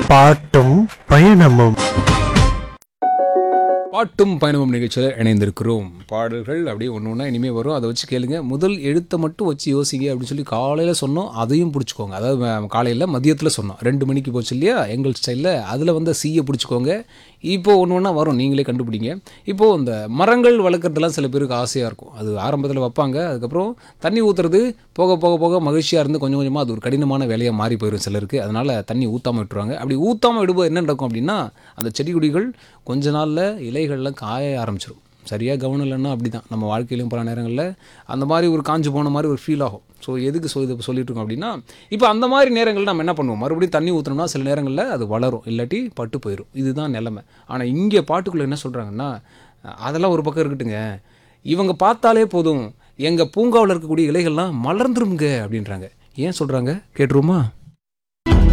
பாட்டும் பயணமும் பாட்டும் பயணமும் நிகழ்ச்சியில் இணைந்திருக்கிறோம் பாடல்கள் அப்படியே ஒன்று ஒன்றா இனிமேல் வரும் அதை வச்சு கேளுங்க முதல் எழுத்தை மட்டும் வச்சு யோசிங்க அப்படின்னு சொல்லி காலையில் சொன்னோம் அதையும் பிடிச்சிக்கோங்க அதாவது காலையில் மதியத்தில் சொன்னோம் ரெண்டு மணிக்கு போச்சு இல்லையா எங்கள் ஸ்டைலில் அதில் வந்து சீயை பிடிச்சிக்கோங்க இப்போ ஒன்று ஒன்றா வரும் நீங்களே கண்டுபிடிங்க இப்போது இந்த மரங்கள் வளர்க்குறதுலாம் சில பேருக்கு ஆசையாக இருக்கும் அது ஆரம்பத்தில் வைப்பாங்க அதுக்கப்புறம் தண்ணி ஊற்றுறது போக போக போக மகிழ்ச்சியாக இருந்து கொஞ்சம் கொஞ்சமாக அது ஒரு கடினமான வேலையாக மாறி போயிடும் சிலருக்கு அதனால் தண்ணி ஊற்றாமல் விட்டுருவாங்க அப்படி ஊற்றாமல் விடும்போது என்ன நடக்கும் அப்படின்னா அந்த செடி கொடிகள் கொஞ்ச நாளில் இலைகள்லாம் காய ஆரம்பிச்சிடும் சரியாக கவனம் இல்லைன்னா அப்படி தான் நம்ம வாழ்க்கையிலும் பல நேரங்களில் அந்த மாதிரி ஒரு காஞ்சு போன மாதிரி ஒரு ஃபீல் ஆகும் ஸோ எதுக்கு சொ இது சொல்லிட்டு இருக்கோம் அப்படின்னா இப்போ அந்த மாதிரி நேரங்களில் நம்ம என்ன பண்ணுவோம் மறுபடியும் தண்ணி ஊற்றணும்னா சில நேரங்களில் அது வளரும் இல்லாட்டி பட்டு போயிடும் இதுதான் நிலைமை ஆனால் இங்கே பாட்டுக்குள்ளே என்ன சொல்கிறாங்கன்னா அதெல்லாம் ஒரு பக்கம் இருக்கட்டுங்க இவங்க பார்த்தாலே போதும் எங்கள் பூங்காவில் இருக்கக்கூடிய இலைகள்லாம் மலர்ந்துருங்க அப்படின்றாங்க ஏன் சொல்கிறாங்க கேட்டுருவோமா